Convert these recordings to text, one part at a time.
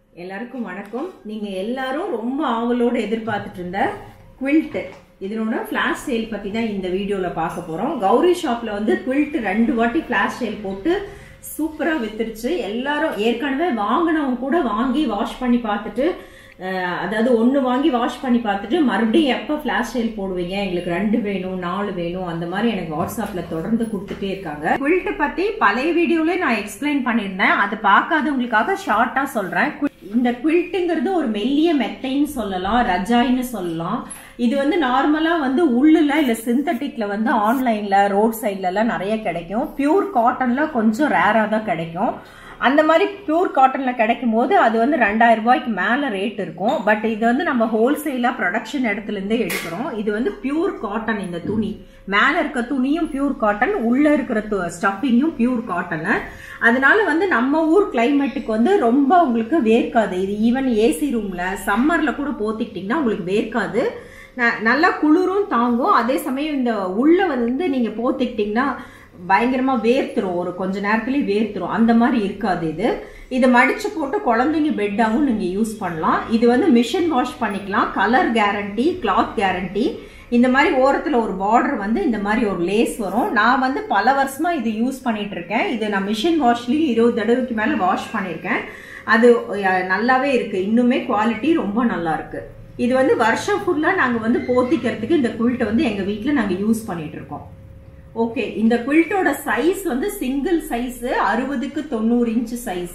எல்லாருக்கும் வணக்கம் நீங்க எல்லாரும் ரொம்ப ஆவலோட எதிர்பார்த்துட்டு இருந்த குவில்ட் இதனோட ஃபிளாஷ் சேல் பத்தி தான் இந்த வீடியோல பார்க்க போறோம் கௌரி ஷாப்ல வந்து குவில்ட் ரெண்டு வாட்டி ஃபிளாஷ் சேல் போட்டு சூப்பரா வித்துருச்சு எல்லாரும் ஏற்கனவே வாங்கினவங்க கூட வாங்கி வாஷ் பண்ணி பார்த்துட்டு அஹ், அதாவது ஒன்று வாங்கி வாஷ் பண்ணி பார்த்துட்டு மறுபடியும் எப்போ ஃபிளாஷ் சேல் போடுவீங்க எங்களுக்கு ரெண்டு வேணும் நாலு வேணும் அந்த மாதிரி எனக்கு வாட்ஸ்அப்ல தொடர்ந்து கொடுத்துட்டே இருக்காங்க குவில்ட் பத்தி பழைய வீடியோல நான் எக்ஸ்பிளைன் பண்ணியிருந்தேன் அது பார்க்காதவங்களுக்காக ஷார்ட்டா சொல்றேன் இந்த குவில்ட்டுங்கிறது ஒரு மெல்லிய மெத்தைன்னு சொல்லலாம் ரஜாயின்னு சொல்லலாம் இது வந்து நார்மலா வந்து உள்ளுல இல்ல சிந்தட்டிக்ல வந்து ஆன்லைன்ல ரோட் சைட்ல எல்லாம் நிறைய கிடைக்கும் பியூர் காட்டன்ல கொஞ்சம் ரேரா தான் கிடைக்கும் அந்த மாதிரி பியூர் காட்டன்ல கிடைக்கும் போது அது வந்து ரெண்டாயிரம் ரூபாய்க்கு மேல ரேட் இருக்கும் பட் இது வந்து நம்ம ஹோல்சேலா ப்ரொடக்ஷன் இடத்துல இருந்தே எடுக்கிறோம் இது வந்து பியூர் காட்டன் இந்த துணி மேல இருக்க துணியும் பியூர் காட்டன் உள்ள இருக்கிற ஸ்டஃபிங்கும் பியூர் காட்டன் அதனால வந்து நம்ம ஊர் கிளைமேட்டுக்கு வந்து ரொம்ப உங்களுக்கு வேர்க்காது இது ஈவன் ஏசி ரூம்ல சம்மர்ல கூட போத்திக்கிட்டீங்கன்னா உங்களுக்கு வேர்க்காது ந- நல்லா குளிரும் தாங்கும் அதே சமயம் இந்த உள்ள வந்து நீங்க போத்திக்கிட்டீங்கன்னா பயங்கரமா வேர்த்துரும் ஒரு கொஞ்ச நேரத்துலயே வேர்த்துரும் அந்த மாதிரி இருக்காது இது இதை மடிச்சு போட்டு குழந்தைங்க பெட்டாவும் நீங்க யூஸ் பண்ணலாம் இது வந்து மிஷின் வாஷ் பண்ணிக்கலாம் கலர் கேரண்டி கிளாத் கேரண்டி இந்த மாதிரி ஓரத்துல ஒரு பார்டர் வந்து இந்த மாதிரி ஒரு லேஸ் வரும் நான் வந்து பல வருஷமா இது யூஸ் பண்ணிட்டு இருக்கேன் இது நான் மிஷின் வாஷ்லயும் இருபது தடவைக்கு மேல வாஷ் பண்ணியிருக்கேன் அது அஹ், நல்லாவே இருக்கு இன்னுமே குவாலிட்டி ரொம்ப நல்லா இருக்கு இது வந்து வருஷம் ஃபுல்லா நாங்க வந்து போத்திக்கிறதுக்கு இந்த குவில்ட்டை வந்து எங்க வீட்ல நாங்க யூஸ் பண்ணிட்டு இருக்கோம் ஓகே இந்த குவில்ட்டோட சைஸ் வந்து சிங்கிள் சைஸ் அறுபதுக்கு தொண்ணூறு இன்ச் சைஸ்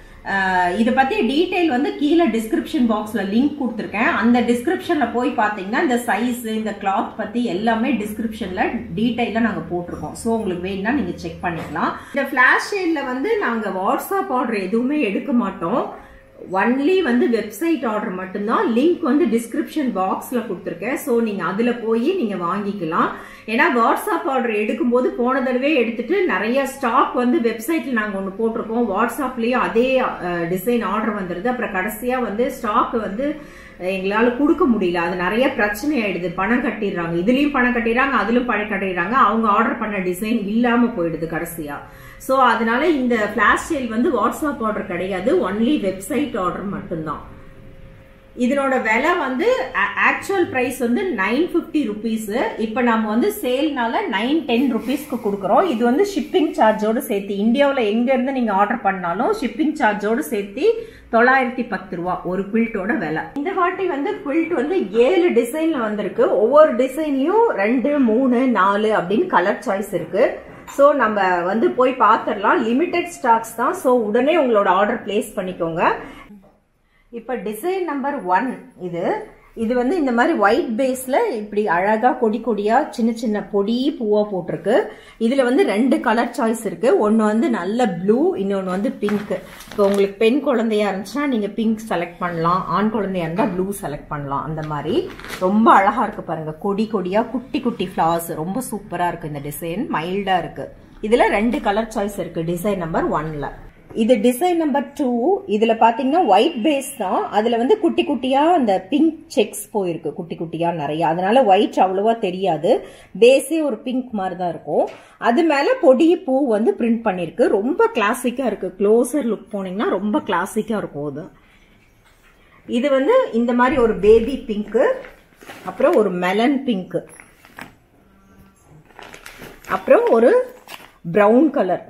இதை பத்தி டீடைல் வந்து கீழே டிஸ்கிரிப்ஷன் பாக்ஸ்ல லிங்க் கொடுத்துருக்கேன் அந்த டிஸ்கிரிப்ஷன்ல போய் பார்த்தீங்கன்னா இந்த சைஸ் இந்த கிளாத் பத்தி எல்லாமே டிஸ்கிரிப்ஷன்ல டீடைலா நாங்க போட்டிருக்கோம் ஸோ உங்களுக்கு வேணும்னா நீங்க செக் பண்ணிக்கலாம் இந்த ஃபிளாஷ் ஷேட்ல வந்து நாங்க வாட்ஸ்அப் ஆர்டர் எதுவுமே எடுக்க மாட்டோம் ஒன்லி வந்து வெப்சைட் ஆர்டர் மட்டும்தான் லிங்க் வந்து டிஸ்கிரிப்ஷன் பாக்ஸ்ல கொடுத்துருக்கேன் ஸோ நீங்க அதுல போய் நீங்க வாங்கிக்கலாம் ஏன்னா வாட்ஸ்அப் ஆர்டர் எடுக்கும்போது போன தடவை எடுத்துட்டு நிறைய ஸ்டாக் வந்து வெப்சைட்ல நாங்க ஒன்று போட்டிருக்கோம் வாட்ஸ்அப்லயும் அதே டிசைன் ஆர்டர் வந்துருது அப்புறம் கடைசியா வந்து ஸ்டாக் வந்து எங்களால கொடுக்க முடியல அது நிறைய பிரச்சனை ஆயிடுது பணம் கட்டிடுறாங்க இதுலயும் பணம் கட்டிடுறாங்க அதுலயும் பணம் கட்டிடுறாங்க அவங்க ஆர்டர் பண்ண டிசைன் இல்லாம போயிடுது கடைசியா சோ அதனால இந்த ஃபிளாஷ் சேல் வந்து வாட்ஸ்அப் ஆர்டர் கிடையாது ஒன்லி வெப்சைட் ஆர்டர் மட்டும்தான் இதனோட விலை வந்து ஆக்சுவல் பிரைஸ் வந்து நைன் ஃபிஃப்டி ருபீஸ் இப்போ நம்ம வந்து சேல்னால நைன் டென் ருபீஸ்க்கு கொடுக்குறோம் இது வந்து ஷிப்பிங் சார்ஜோடு சேர்த்து இந்தியாவில் எங்கேருந்து நீங்கள் ஆர்டர் பண்ணாலும் ஷிப்பிங் சார்ஜோடு சேர்த்து தொள்ளாயிரத்தி பத்து ரூபா ஒரு குவில்ட்டோட விலை இந்த வாட்டி வந்து குவில்ட் வந்து ஏழு டிசைன்ல வந்திருக்கு ஒவ்வொரு டிசைன்லயும் ரெண்டு மூணு நாலு அப்படின்னு கலர் சாய்ஸ் இருக்கு ஸோ நம்ம வந்து போய் பார்த்துடலாம் லிமிடெட் ஸ்டாக்ஸ் தான் ஸோ உடனே உங்களோட ஆர்டர் பிளேஸ் பண்ணிக்கோங்க இப்போ டிசைன் நம்பர் ஒன் இது இது வந்து இந்த மாதிரி ஒயிட் பேஸ்ல இப்படி அழகா கொடி கொடியா சின்ன சின்ன பொடி பூவா போட்டிருக்கு இதுல வந்து ரெண்டு கலர் சாய்ஸ் இருக்கு ஒன்னு வந்து நல்ல ப்ளூ இன்னொன்னு வந்து பிங்க் இப்போ உங்களுக்கு பெண் குழந்தையா இருந்துச்சுன்னா நீங்க பிங்க் செலக்ட் பண்ணலாம் ஆண் குழந்தையா இருந்தா ப்ளூ செலக்ட் பண்ணலாம் அந்த மாதிரி ரொம்ப அழகா இருக்கு பாருங்க கொடி கொடியா குட்டி குட்டி ஃபிளவர்ஸ் ரொம்ப சூப்பரா இருக்கு இந்த டிசைன் மைல்டா இருக்கு இதுல ரெண்டு கலர் சாய்ஸ் இருக்கு டிசைன் நம்பர் ஒன்ல இது டிசைன் நம்பர் டூ இதுல பாத்தீங்கன்னா ஒயிட் பேஸ் தான் அதுல வந்து குட்டி குட்டியா அந்த பிங்க் செக்ஸ் போயிருக்கு குட்டி குட்டியா நிறைய அதனால ஒயிட் அவ்வளவா தெரியாது பேஸே ஒரு பிங்க் மாதிரி தான் இருக்கும் அது மேல பொடி பூ வந்து பிரிண்ட் பண்ணிருக்கு ரொம்ப கிளாசிக்கா இருக்கு க்ளோசர் லுக் போனீங்கன்னா ரொம்ப கிளாசிக்கா இருக்கும் அது இது வந்து இந்த மாதிரி ஒரு பேபி பிங்க் அப்புறம் ஒரு மெலன் பிங்க் அப்புறம் ஒரு பிரவுன் கலர்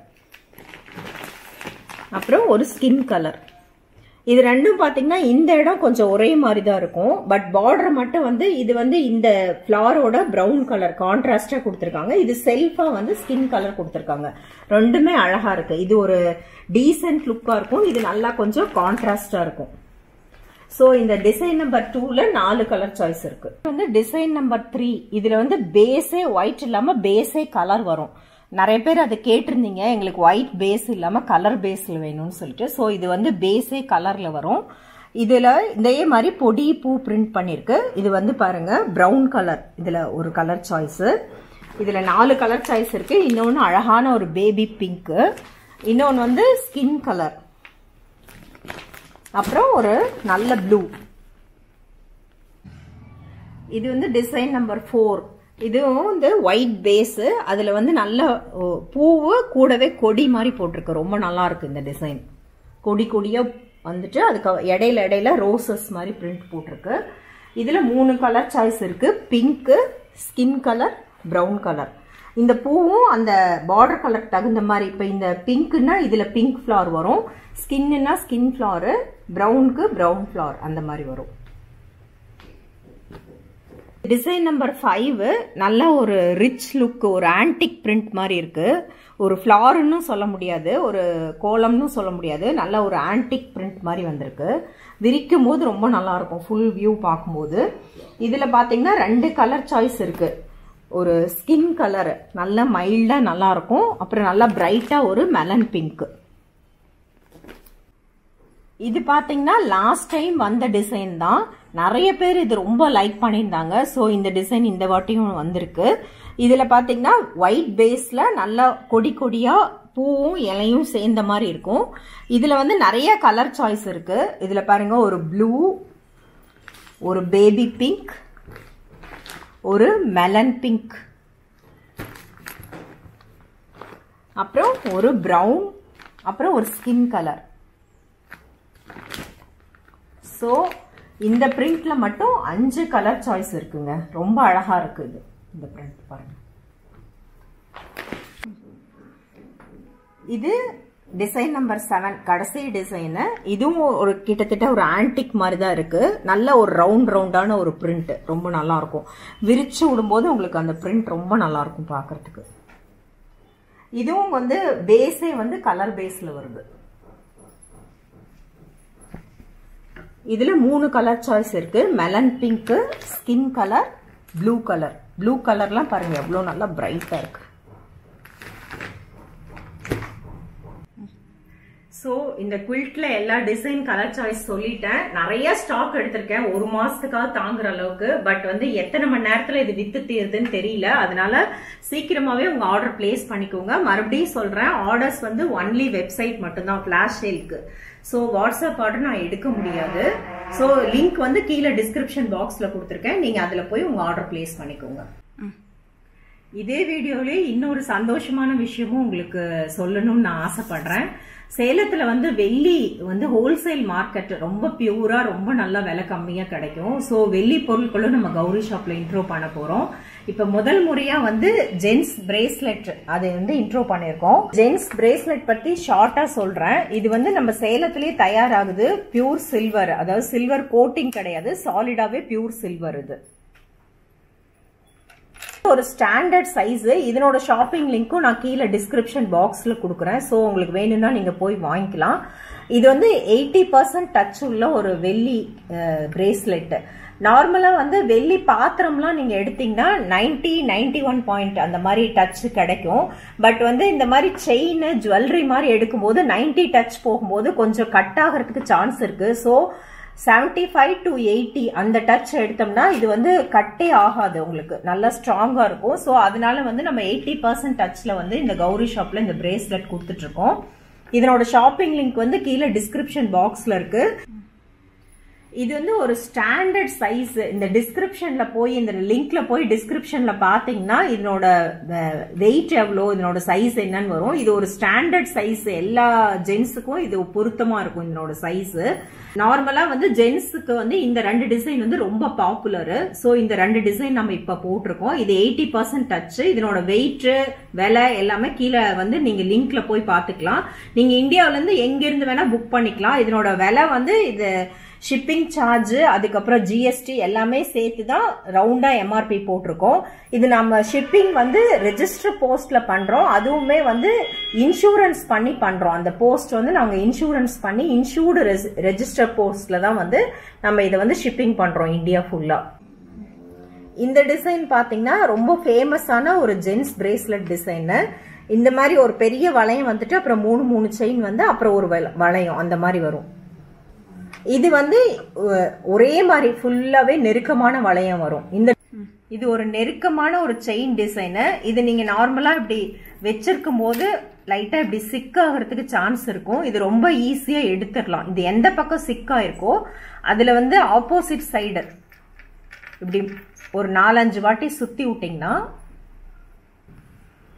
அப்புறம் ஒரு ஸ்கின் கலர் இது ரெண்டும் பாத்தீங்கன்னா இந்த இடம் கொஞ்சம் ஒரே மாதிரி தான் இருக்கும் பட் பார்டர் மட்டும் வந்து இது வந்து இந்த ஃபிளாரோட பிரவுன் கலர் கான்ட்ராஸ்டா கொடுத்துருக்காங்க இது செல்ஃபா வந்து ஸ்கின் கலர் கொடுத்துருக்காங்க ரெண்டுமே அழகா இருக்கு இது ஒரு டீசென்ட் லுக்கா இருக்கும் இது நல்லா கொஞ்சம் கான்ட்ராஸ்டா இருக்கும் ஸோ இந்த டிசைன் நம்பர் டூல நாலு கலர் சாய்ஸ் இருக்கு இது வந்து டிசைன் நம்பர் த்ரீ இதுல வந்து பேஸே ஒயிட் இல்லாம பேஸே கலர் வரும் நிறைய பேர் அதை கேட்டிருந்தீங்க எங்களுக்கு ஒயிட் பேஸ் இல்லாம கலர் பேஸ்ல வேணும்னு சொல்லிட்டு ஸோ இது வந்து பேஸே கலர்ல வரும் இதுல இதே மாதிரி பொடி பூ பிரிண்ட் பண்ணிருக்கு இது வந்து பாருங்க பிரவுன் கலர் இதுல ஒரு கலர் சாய்ஸ் இதுல நாலு கலர் சாய்ஸ் இருக்கு இன்னொன்னு அழகான ஒரு பேபி பிங்க் இன்னொன்னு வந்து ஸ்கின் கலர் அப்புறம் ஒரு நல்ல ப்ளூ இது வந்து டிசைன் நம்பர் ஃபோர் இதுவும் வந்து ஒயிட் பேஸு அதில் வந்து நல்ல ஓ, பூவு கூடவே கொடி மாதிரி போட்டிருக்கு ரொம்ப நல்லா இருக்கு இந்த டிசைன் கொடி கொடியா வந்துட்டு அதுக்கு இடையில இடையில ரோசஸ் மாதிரி பிரிண்ட் போட்டிருக்கு இதில் மூணு கலர் சாய்ஸ் இருக்குது pink skin colour brown colour இந்த பூவும் அந்த பார்டர் கலர் தகுந்த மாதிரி இப்போ இந்த பிங்க்குன்னா இதில் பிங்க் ஃப்ளவர் வரும் ஸ்கின்னுனா ஸ்கின் ஃப்ளவரு ப்ரௌனுக்கு ப்ரௌன் ஃப்ளவர் அந்த மாதிரி வரும் டிசைன் நம்பர் ஃபைவ் நல்ல ஒரு ரிச் லுக் ஒரு ஆன்டிக் பிரிண்ட் மாதிரி இருக்கு ஒரு ஃப்ளார்னு சொல்ல முடியாது ஒரு கோலம்னு சொல்ல முடியாது நல்ல ஒரு ஆன்டிக் பிரிண்ட் மாதிரி வந்திருக்கு விரிக்கும் போது ரொம்ப நல்லா இருக்கும் ஃபுல் வியூ பார்க்கும்போது இதில் பார்த்தீங்கன்னா ரெண்டு கலர் சாய்ஸ் இருக்கு ஒரு ஸ்கின் கலர் நல்ல மைல்டாக நல்லா இருக்கும் அப்புறம் நல்லா பிரைட்டாக ஒரு மெலன் பிங்க் இது பார்த்தீங்கன்னா லாஸ்ட் டைம் வந்த டிசைன் தான் நிறைய பேர் இது ரொம்ப லைக் பண்ணியிருந்தாங்க ஸோ இந்த டிசைன் இந்த வாட்டியும் வந்திருக்கு இதில் பார்த்தீங்கன்னா ஒயிட் பேஸில் நல்லா கொடி கொடியாக பூவும் இலையும் சேர்ந்த மாதிரி இருக்கும் இதில் வந்து நிறைய கலர் சாய்ஸ் இருக்கு இதில் பாருங்க ஒரு ப்ளூ ஒரு பேபி பிங்க் ஒரு மெலன் பிங்க் அப்புறம் ஒரு ப்ரௌன் அப்புறம் ஒரு ஸ்கின் கலர் ஸோ இந்த பிரிண்ட்ல மட்டும் அஞ்சு கலர் சாய்ஸ் இருக்குங்க ரொம்ப அழகா இருக்கு இது இந்த பிரிண்ட் பாருங்க இது டிசைன் நம்பர் செவன் கடைசி டிசைனு இதுவும் ஒரு கிட்டத்தட்ட ஒரு ஆன்டிக் மாதிரி தான் இருக்கு நல்ல ஒரு ரவுண்ட் ரவுண்டான ஒரு பிரிண்ட் ரொம்ப நல்லா இருக்கும் விரிச்சு விடும்போது உங்களுக்கு அந்த பிரிண்ட் ரொம்ப நல்லா இருக்கும் பார்க்கறதுக்கு இதுவும் வந்து பேஸே வந்து கலர் பேஸ்ல வருது இதுல மூணு கலர் சாய்ஸ் இருக்கு melon pink skin colour blue colour blue கலர்லாம் பாருங்க எவ்வளோ நல்லா பிரைட்டா இருக்கு ஸோ இந்த குவில்ட்ல எல்லா டிசைன் கலர் சாய்ஸ் சொல்லிட்டேன் நிறைய ஸ்டாக் எடுத்திருக்கேன் ஒரு மாசத்துக்காக தாங்குற அளவுக்கு பட் வந்து எத்தனை மணி நேரத்துல இது வித்து தீருதுன்னு தெரியல அதனால சீக்கிரமாவே உங்க ஆர்டர் பிளேஸ் பண்ணிக்கோங்க மறுபடியும் சொல்றேன் ஆர்டர்ஸ் வந்து ஒன்லி வெப்சைட் மட்டும்தான் ஃபிளாஷ் சேலுக்கு ஸோ வாட்ஸ்அப் ஆர்டர் நான் எடுக்க முடியாது ஸோ லிங்க் வந்து கீழே டிஸ்கிரிப்ஷன் பாக்ஸ்ல கொடுத்துருக்கேன் நீங்க அதுல போய் உங்க ஆர்டர் பிளேஸ் பண்ணிக்கோங்க இதே வீடியோலே இன்னொரு சந்தோஷமான விஷயமும் உங்களுக்கு சொல்லணும்னு நான் ஆசைப்படுறேன் சேலத்துல வந்து வெள்ளி வந்து ஹோல்சேல் மார்க்கெட் ரொம்ப பியூரா ரொம்ப நல்ல விலை கம்மியா கிடைக்கும் ஸோ வெள்ளி பொருட்களும் நம்ம கௌரி ஷாப்ல இன்ட்ரோ பண்ண போறோம் இப்ப முதல் முறையா வந்து ஜென்ஸ் பிரேஸ்லெட் அதை வந்து இன்ட்ரோ பண்ணிருக்கோம் ஜென்ஸ் பிரேஸ்லெட் பத்தி ஷார்ட்டா சொல்றேன் இது வந்து நம்ம சேலத்திலேயே தயாராகுது பியூர் சில்வர் அதாவது சில்வர் கோட்டிங் கிடையாது சாலிடாவே பியூர் சில்வர் இது ஒரு ஸ்டாண்டர்ட் சைஸ் இதனோட ஷாப்பிங் லிங்க்கும் நான் கீழே டிஸ்கிரிப்ஷன் பாக்ஸ்ல கொடுக்குறேன் ஸோ உங்களுக்கு வேணும்னா நீங்க போய் வாங்கிக்கலாம் இது வந்து எயிட்டி பர்சன்ட் டச் உள்ள ஒரு வெள்ளி பிரேஸ்லெட் நார்மலா வந்து வெள்ளி பாத்திரம்லாம் நீங்க எடுத்தீங்கன்னா நைன்டி நைன்டி ஒன் பாயிண்ட் அந்த மாதிரி டச் கிடைக்கும் பட் வந்து இந்த மாதிரி செயின் ஜுவல்லரி மாதிரி எடுக்கும்போது நைன்டி டச் போகும்போது கொஞ்சம் கட் ஆகிறதுக்கு சான்ஸ் இருக்கு so seventy five to eighty அந்த டச் எடுத்தோம்னா இது வந்து கட்டே ஆகாது உங்களுக்கு நல்லா ஸ்ட்ராங்கா இருக்கும் ஸோ அதனால வந்து நம்ம எயிட்டி பர்சன்ட் டச்ல வந்து இந்த கௌரி ஷாப்ல இந்த பிரேஸ்லெட் கொடுத்துட்டு இருக்கோம் இதனோட ஷாப்பிங் லிங்க் வந்து கீழே டிஸ்கிரிப்ஷன் பாக்ஸ்ல இருக்கு இது வந்து ஒரு ஸ்டாண்டர்ட் சைஸ் இந்த டிஸ்கிரிப்ஷன்ல போய் இந்த லிங்க்ல போய் டிஸ்கிரிப்ஷன்ல பாத்தீங்கன்னா இதனோட வெயிட் எவ்வளோ இதனோட சைஸ் என்னன்னு வரும் இது ஒரு ஸ்டாண்டர்ட் சைஸ் எல்லா ஜென்ஸுக்கும் இது பொருத்தமா இருக்கும் இதனோட சைஸ் நார்மலா வந்து ஜென்ஸுக்கு வந்து இந்த ரெண்டு டிசைன் வந்து ரொம்ப பாப்புலர் ஸோ இந்த ரெண்டு டிசைன் நம்ம இப்ப போட்டிருக்கோம் இது எயிட்டி பர்சன்ட் டச் இதனோட வெயிட் விலை எல்லாமே கீழே வந்து நீங்க லிங்க்ல போய் பாத்துக்கலாம் நீங்க இந்தியாவில இருந்து எங்க இருந்து வேணா புக் பண்ணிக்கலாம் இதனோட விலை வந்து இது ஷிப்பிங் சார்ஜ் அதுக்கப்புறம் ஜிஎஸ்டி எல்லாமே சேர்த்து தான் ரவுண்டா எம்ஆர்பி போட்டிருக்கோம் இது நம்ம ஷிப்பிங் வந்து ரெஜிஸ்டர் போஸ்ட்ல பண்றோம் அதுவுமே வந்து இன்சூரன்ஸ் பண்ணி பண்றோம் அந்த போஸ்ட் வந்து நாங்க இன்சூரன்ஸ் பண்ணி இன்சூர்டு ரெஜிஸ்டர் போஸ்ட்ல தான் வந்து நம்ம இதை வந்து ஷிப்பிங் பண்றோம் இந்தியா ஃபுல்லா இந்த டிசைன் பாத்தீங்கன்னா ரொம்ப ஃபேமஸான ஒரு ஜென்ஸ் பிரேஸ்லெட் டிசைனு இந்த மாதிரி ஒரு பெரிய வளையம் வந்துட்டு அப்புறம் மூணு மூணு செயின் வந்து அப்புறம் ஒரு வளையம் அந்த மாதிரி வரும் இது வந்து ஒரே மாதிரி ஃபுல்லாவே நெருக்கமான வளையம் வரும் இந்த இது ஒரு நெருக்கமான ஒரு செயின் டிசைனு இது நீங்க நார்மலா இப்படி வச்சிருக்கும் போது லைட்டா இப்படி சிக் ஆகிறதுக்கு சான்ஸ் இருக்கும் இது ரொம்ப ஈஸியா எடுத்துடலாம் இது எந்த பக்கம் சிக்கா இருக்கோ அதுல வந்து ஆப்போசிட் சைடு இப்படி ஒரு நாலஞ்சு வாட்டி சுத்தி விட்டீங்கன்னா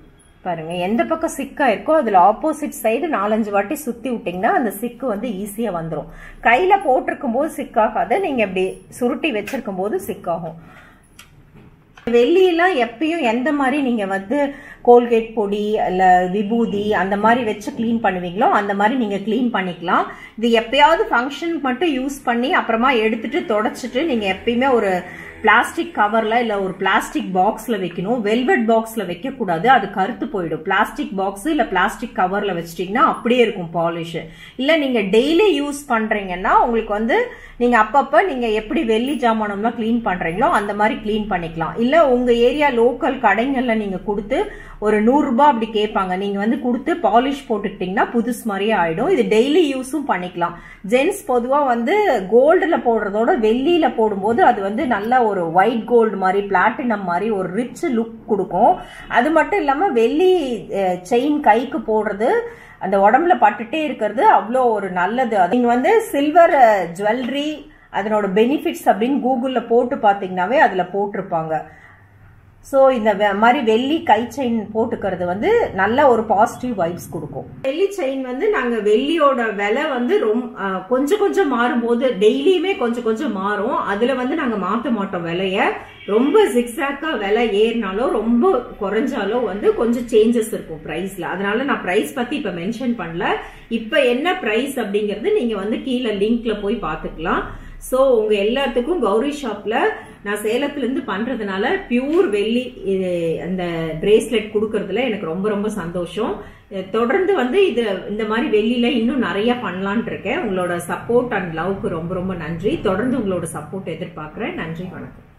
பாருங்க எந்த பக்கம் சிக்கா இருக்கோ அதுல ஆப்போசிட் சைடு நாலஞ்சு வாட்டி சுத்தி விட்டீங்கன்னா அந்த சிக்கு வந்து ஈஸியா வந்துடும் கையில போட்டிருக்கும் போது சிக்காகாது நீங்க இப்படி சுருட்டி வச்சிருக்கும் போது சிக்காகும் வெள்ளியெல்லாம் எப்பயும் எந்த மாதிரி நீங்க வந்து கோல்கேட் பொடி இல்ல விபூதி அந்த மாதிரி வச்சு க்ளீன் பண்ணுவீங்களோ அந்த மாதிரி நீங்க க்ளீன் பண்ணிக்கலாம் இது எப்பயாவது ஃபங்க்ஷன் மட்டும் யூஸ் பண்ணி அப்புறமா எடுத்துட்டு தொடச்சிட்டு நீங்க எப்பயுமே ஒரு பிளாஸ்டிக் கவர்ல இல்ல ஒரு பிளாஸ்டிக் பாக்ஸ்ல வைக்கணும் வெல்வெட் பாக்ஸ்ல வைக்க கூடாது அது கருத்து போயிடும் பிளாஸ்டிக் பாக்ஸ் இல்ல பிளாஸ்டிக் கவர்ல வச்சிட்டீங்கன்னா அப்படியே இருக்கும் பாலிஷ் இல்ல நீங்க டெய்லி யூஸ் பண்றீங்கன்னா உங்களுக்கு வந்து நீங்க அப்பப்ப நீங்க எப்படி வெள்ளி ஜாமானம்லாம் க்ளீன் பண்றீங்களோ அந்த மாதிரி க்ளீன் பண்ணிக்கலாம் இல்ல உங்க ஏரியா லோக்கல் கடைங்கள்ல நீங்க கொடுத்து ஒரு நூறு ரூபாய் அப்படி கேட்பாங்க நீங்க வந்து கொடுத்து பாலிஷ் போட்டுக்கிட்டீங்கன்னா புதுசு மாதிரியே ஆயிடும் இது டெய்லி யூஸும் பண்ணிக்கலாம் ஜென்ஸ் பொதுவா வந்து கோல்டுல போடுறதோட வெள்ளியில போடும்போது அது வந்து நல்ல ஒரு ஒயிட் கோல்டு மாதிரி பிளாட்டினம் மாதிரி ஒரு ரிச் லுக் கொடுக்கும் அது மட்டும் இல்லாம வெள்ளி செயின் கைக்கு போடுறது அந்த உடம்புல பட்டுட்டே இருக்கிறது அவ்வளோ ஒரு நல்லது அது நீங்க வந்து சில்வர் ஜுவல்லரி அதனோட பெனிஃபிட்ஸ் அப்படின்னு கூகுள்ல போட்டு பார்த்தீங்கன்னாவே அதுல போட்டிருப்பாங்க ஸோ இந்த வெ- மாதிரி வெள்ளி கை செயின் போட்டுக்கிறது வந்து நல்ல ஒரு பாசிட்டிவ் வைப்ஸ் கொடுக்கும் வெள்ளி செயின் வந்து நாங்க வெள்ளியோட விலை வந்து ரொம்ப கொஞ்சம் கொஞ்சம் மாறும்போது டெய்லியுமே கொஞ்சம் கொஞ்சம் மாறும் அதுல வந்து நாங்க மாத்த மாட்டோம் விலைய ரொம்ப ஜிக்ஸாக்கா விலை ஏறினாலோ ரொம்ப குறைஞ்சாலோ வந்து கொஞ்சம் சேஞ்சஸ் இருக்கும் பிரைஸ்ல அதனால நான் பிரைஸ் பத்தி இப்ப மென்ஷன் பண்ணல இப்ப என்ன பிரைஸ் அப்படிங்கறது நீங்க வந்து கீழே லிங்க்ல போய் பாத்துக்கலாம் ஸோ உங்க எல்லாத்துக்கும் கௌரி ஷாப்ல நான் சேலத்துல இருந்து பண்றதுனால பியூர் வெள்ளி இது அந்த பிரேஸ்லெட் கொடுக்கறதுல எனக்கு ரொம்ப ரொம்ப சந்தோஷம் அஹ் தொடர்ந்து வந்து இது இந்த மாதிரி வெள்ளியில இன்னும் நிறைய பண்ணலான் இருக்கேன் உங்களோட சப்போர்ட் அண்ட் லவ்க்கு ரொம்ப ரொம்ப நன்றி தொடர்ந்து உங்களோட சப்போர்ட் எதிர்பார்க்கிறேன் நன்றி வணக்கம்